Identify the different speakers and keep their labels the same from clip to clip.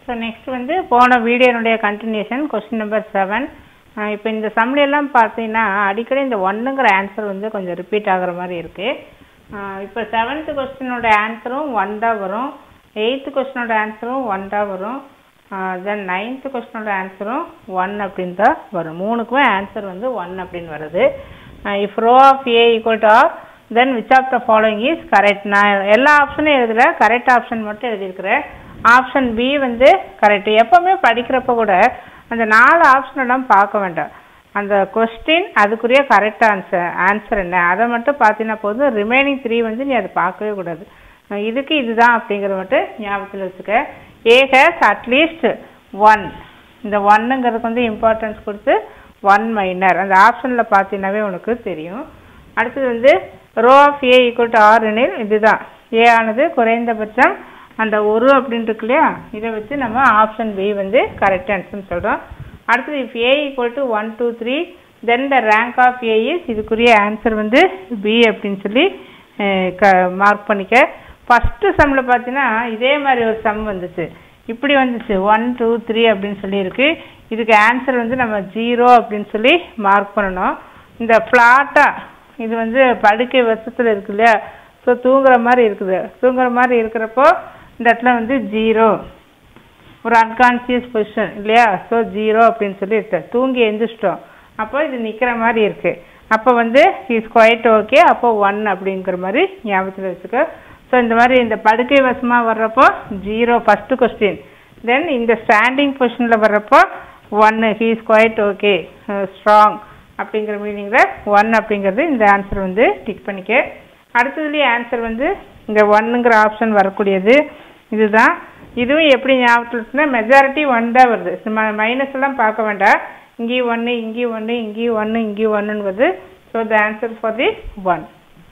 Speaker 1: so next வந்து போன வீடியோனுடைய கண்டினியூஷன் கொஸ்டின் நம்பர் செவன் இப்போ இந்த சம்ல எல்லாம் பார்த்தீங்கன்னா அடிக்கடி இந்த ஒன்னுங்கிற ஆன்சர் வந்து கொஞ்சம் ரிப்பீட் ஆகுற மாதிரி இருக்கு இப்போ செவன்த் கொஸ்டினோட ஆன்சரும் ஒன் தான் வரும் எயித்து கொஸ்டினோட ஆன்சரும் ஒன் தான் வரும் தென் நைன்த்து கொஸ்டினோட ஆன்சரும் ஒன் அப்படின்னு தான் வரும் மூணுக்குமே ஆன்சர் வந்து ஒன் அப்படின்னு வருது if rho of A equal to r then which of the following is correct நான் எல்லா ஆப்ஷனும் எழுதல கரெக்ட் ஆப்ஷன் மட்டும் எழுதியிருக்கிறேன் ஆப்ஷன் பி வந்து கரெக்ட் எப்பவுமே படிக்கிறப்ப கூட அந்த நாலு ஆப்ஷன் எல்லாம் பார்க்க வேண்டாம் அந்த கொஸ்டின் அதுக்குரிய கரெக்ட் ஆன்சர் ஆன்சர் என்ன அதை மட்டும் பார்த்தீங்கன்னா போதும் ரிமைனிங் த்ரீ வந்து நீ அதை பார்க்கவே கூடாது இதுக்கு இதுதான் அப்படிங்கிறத மட்டும் ஞாபகத்தில் வச்சுக்க ஏ ஹேஸ் அட்லீஸ்ட் ஒன் இந்த ஒன்னுங்கிறதுக்கு வந்து இம்பார்ட்டன்ஸ் கொடுத்து ஒன் மைனர் அந்த ஆப்ஷனில் பார்த்தீங்கன்னாவே உனக்கு தெரியும் அடுத்தது வந்து rho of A equal to r எனில் இதுதான் ஏ ஆனது குறைந்தபட்சம் அந்த ஒரு அப்படின்னு இருக்கு இல்லையா இதை வச்சு நம்ம ஆப்ஷன் பி வந்து கரெக்ட் ஆன்சர்னு சொல்கிறோம் அடுத்தது if A equal to one two three then the rank of A is இதுக்குரிய ஆன்சர் வந்து பி அப்படின்னு சொல்லி க மார்க் பண்ணிக்க ஃபஸ்ட்டு சம்மில் பார்த்தீங்கன்னா இதே மாதிரி ஒரு சம் வந்துச்சு இப்படி வந்துச்சு ஒன் டூ த்ரீ அப்படின்னு சொல்லியிருக்கு இதுக்கு ஆன்சர் வந்து நம்ம ஜீரோ அப்படின்னு சொல்லி மார்க் பண்ணணும் இந்த ஃப்ளாட்டாக இது வந்து படுக்கை வருஷத்தில் இருக்கு இல்லையா ஸோ தூங்குற மாதிரி இருக்குது தூங்குற மாதிரி இருக்கிறப்போ இந்த இடத்துல வந்து ஜீரோ ஒரு அன்கான்சியஸ் பொசிஷன் இல்லையா ஸோ ஜீரோ அப்படின்னு சொல்லி இருக்கு தூங்கி எந்திரிச்சிட்டோம் அப்போ இது நிற்கிற மாதிரி இருக்கு அப்போ வந்து இஸ் குவைட் ஓகே அப்போ ஒன் அப்படிங்கிற மாதிரி ஞாபகத்தில் வச்சுக்க ஸோ இந்த மாதிரி இந்த படுக்கை வசமாக வர்றப்போ ஜீரோ ஃபஸ்ட்டு கொஸ்டின் தென் இந்த ஸ்டாண்டிங் பொசிஷனில் வர்றப்போ ஒன்று he is quite okay strong அப்படிங்கிற மீனிங்கில் ஒன் அப்படிங்கிறது இந்த ஆன்சர் வந்து டிக் பண்ணிக்க அடுத்ததுலேயே ஆன்சர் வந்து இந்த ஒன்னுங்கிற ஆப்ஷன் வரக்கூடியது இதுதான் இதுவும் எப்படி ஞாபகத்தில் இருக்குன்னா மெஜாரிட்டி ஒன் தான் வருது மைனஸ் எல்லாம் பார்க்க வேண்டாம் இங்கேயும் ஒன்று இங்கேயும் ஒன்று இங்கேயும் ஒன்று இங்கேயும் ஒன்றுன்னு வருது so the answer for the one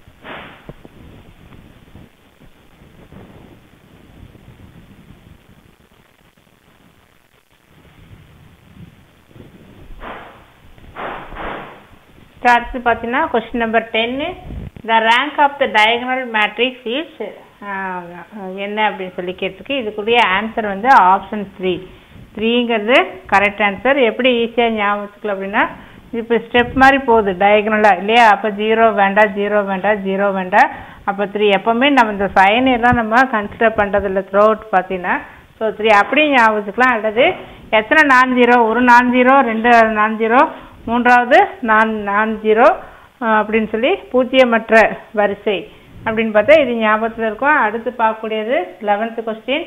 Speaker 1: அடுத்து பார்த்தீங்கன்னா கொஸ்டின் நம்பர் டென்னு the rank of the diagonal matrix is என்ன அப்படின்னு சொல்லி கேட்டிருக்கு இதுக்குரிய ஆன்சர் வந்து ஆப்ஷன் த்ரீ த்ரீங்கிறது கரெக்ட் ஆன்சர் எப்படி ஈஸியாக ஞாபகம் வச்சுக்கலாம் அப்படின்னா இப்போ ஸ்டெப் மாதிரி போகுது டயகனலாக இல்லையா அப்போ ஜீரோ வேண்டாம் ஜீரோ வேண்டாம் ஜீரோ வேண்டாம் அப்போ த்ரீ எப்போவுமே நம்ம இந்த சைன் எல்லாம் நம்ம கன்சிடர் பண்ணுறதில்ல த்ரோ அவுட் பார்த்தீங்கன்னா ஸோ த்ரீ அப்படியே ஞாபகம் வச்சுக்கலாம் அல்லது எத்தனை நான் ஜீரோ ஒரு நான் ஜீரோ ரெண்டு நான் ஜீரோ மூன்றாவது நான் நான் ஜீரோ அப்படின்னு சொல்லி பூஜ்ஜியமற்ற வரிசை அப்படின்னு பார்த்தா இது ஞாபகத்தில் இருக்கும் அடுத்து பார்க்கக்கூடியது லெவன்த்து கொஸ்டின்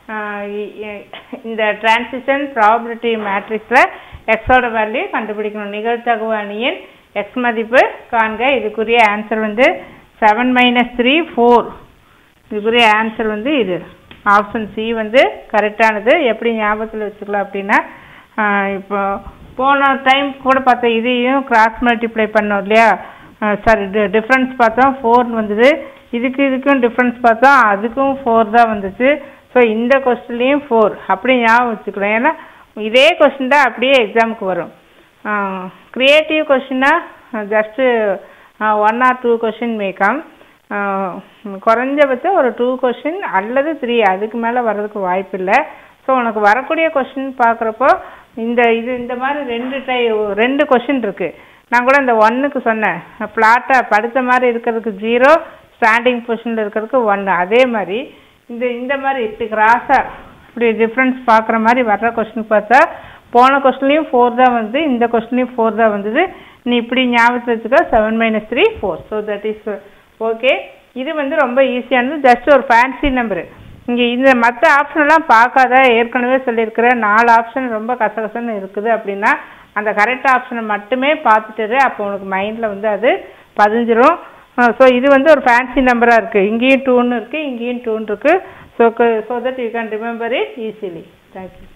Speaker 1: இந்த டிரான்சிஷன் ப்ராபபிலிட்டி மேட்ரிக்ஸில் எக்ஸோட வேல்யூ கண்டுபிடிக்கணும் நிகழ்த்தகவு அணியின் எக்ஸ் மதிப்பு காண்க இதுக்குரிய ஆன்சர் வந்து செவன் மைனஸ் த்ரீ ஃபோர் இதுக்குரிய ஆன்சர் வந்து இது ஆப்ஷன் சி வந்து கரெக்டானது எப்படி ஞாபகத்தில் வச்சுக்கலாம் அப்படின்னா இப்போ போன டைம் கூட பார்த்தோம் இதையும் கிராஸ் மல்டிப்ளை பண்ணோம் இல்லையா சாரி டிஃப்ரென்ஸ் பார்த்தோம் ஃபோர் வந்தது இதுக்கு இதுக்கும் டிஃப்ரென்ஸ் பார்த்தோம் அதுக்கும் ஃபோர் தான் வந்துச்சு ஸோ இந்த கொஸ்டின்லேயும் ஃபோர் அப்படி ஞாபகம் வச்சுக்கலாம் ஏன்னா இதே கொஸ்டின் தான் அப்படியே எக்ஸாமுக்கு வரும் க்ரியேட்டிவ் கொஸ்டின்னா just one or two question மேக்கம் குறைஞ்சபட்சம் ஒரு டூ கொஸ்டின் அல்லது த்ரீ அதுக்கு மேலே வர்றதுக்கு வாய்ப்பு இல்லை ஸோ உனக்கு வரக்கூடிய கொஸ்டின் பார்க்குறப்போ இந்த இது இந்த மாதிரி ரெண்டு டை ரெண்டு கொஷின் இருக்கு நான் கூட இந்த ஒன்னுக்கு சொன்னேன் ஃப்ளாட்டாக படுத்த மாதிரி இருக்கிறதுக்கு ஜீரோ ஸ்டாண்டிங் பொசிஷனில் இருக்கிறதுக்கு ஒன்று அதே மாதிரி இந்த இந்த மாதிரி இப்படி கிராஸாக இப்படி டிஃப்ரென்ஸ் பார்க்குற மாதிரி வர்ற கொஸ்டின் பார்த்தா போன கொஸ்டின்லேயும் ஃபோர் தான் வந்து இந்த கொஸ்டின்லேயும் ஃபோர் தான் வந்தது நீ இப்படி ஞாபகத்தில் வச்சுக்க seven minus three four so that is okay இது வந்து ரொம்ப ஈஸியானது ஜஸ்ட் ஒரு ஃபேன்சி நம்பரு இங்கே இந்த மற்ற ஆப்ஷன்லாம் பார்க்காத ஏற்கனவே சொல்லியிருக்கிறேன் நாலு ஆப்ஷன் ரொம்ப கசகசன்னு இருக்குது அப்படின்னா அந்த கரெக்ட் ஆப்ஷனை மட்டுமே பார்த்துட்டு அப்போ உனக்கு மைண்டில் வந்து அது பதிஞ்சிரும் ஸோ இது வந்து ஒரு ஃபேன்சி நம்பராக இருக்குது இங்கேயும் டூன்னு இருக்குது இங்கேயும் டூன்னு இருக்குது so so that you can remember it easily thank you